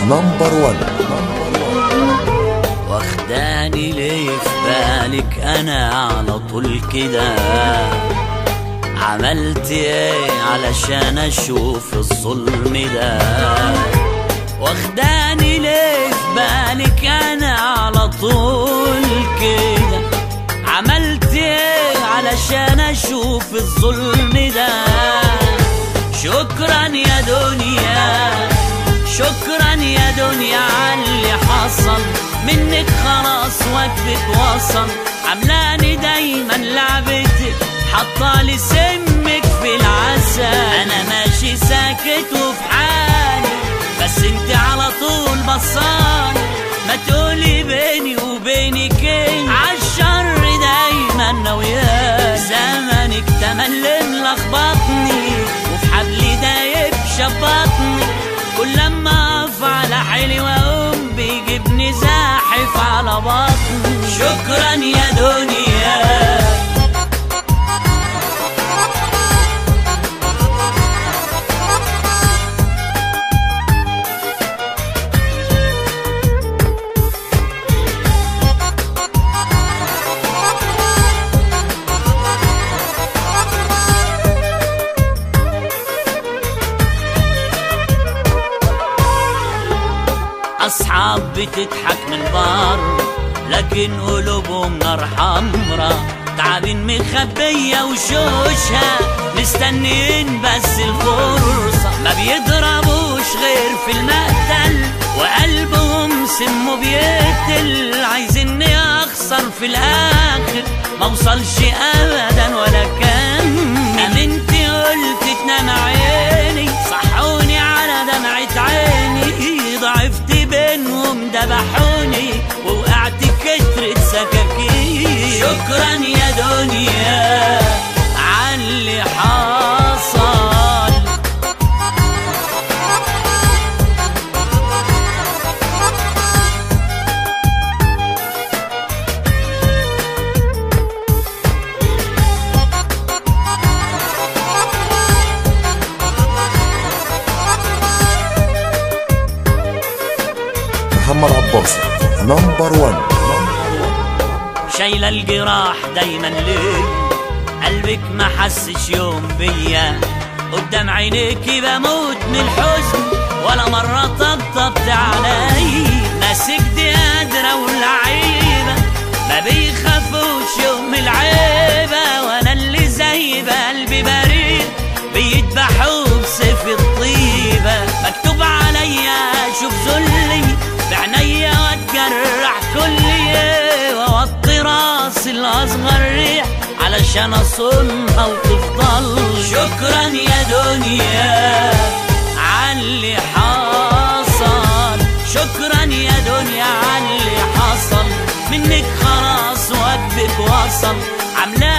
نمبر 1 واخداني ليه في بالك انا على طول كده عملت ايه علشان اشوف الظلم ده واخداني ليه في بالك انا على طول كده عملت ايه علشان اشوف الظلم ده شكرا يا دنيا شكرا يا دنيا على اللي حصل منك خلاص وقتك وصل عملاني دايما لعبتك حطالي سمك في العسل انا ماشي ساكت وفي حالي بس انت على طول بصاني ما تقولي بيني وبينك ايه عالشر دايما ناوياه زمانك تملي ملخبطني وفي حبلي دايب شبطني كل لما اقف على حيلي واقوم بيجيبني زاحف على بطني شكرا يا دنيا أصحاب بتضحك من بره لكن قلوبهم نار حمرا تعابين مخبية وشوشها مستنيين بس الفرصة ما بيضربوش غير في المقتل وقلبهم سمه بيقتل عايزيني أخسر في الآخر موصلش أبدا ولا كان أمنت قلت تنام عيني صحوني على دمعة عيني ضعفت بينهم دبحوني ووقعت كترة سكاكين شكرا يا دنيا عاللي حصل محمد عباس نمبر 1 شايلة الجراح دايما ليه قلبك ما حسش يوم بيا قدام عينيكي بموت من الحزن ولا مرة طبطبت علي ماسك دي قادرة واللعيبة ما بيخافوش يوم العيبة وانا اللي زي بقلبي بريء بيذبحوا بسيف الطيبة مكتوب عليا اشوف ذلي بعينيا واتجرح كلي واوطي راسي الاصغر ريح علشان اصونها وتفضل شكرا يا دنيا عاللي حصل شكرا يا دنيا عاللي حصل منك خلاص وقتك وصل عامله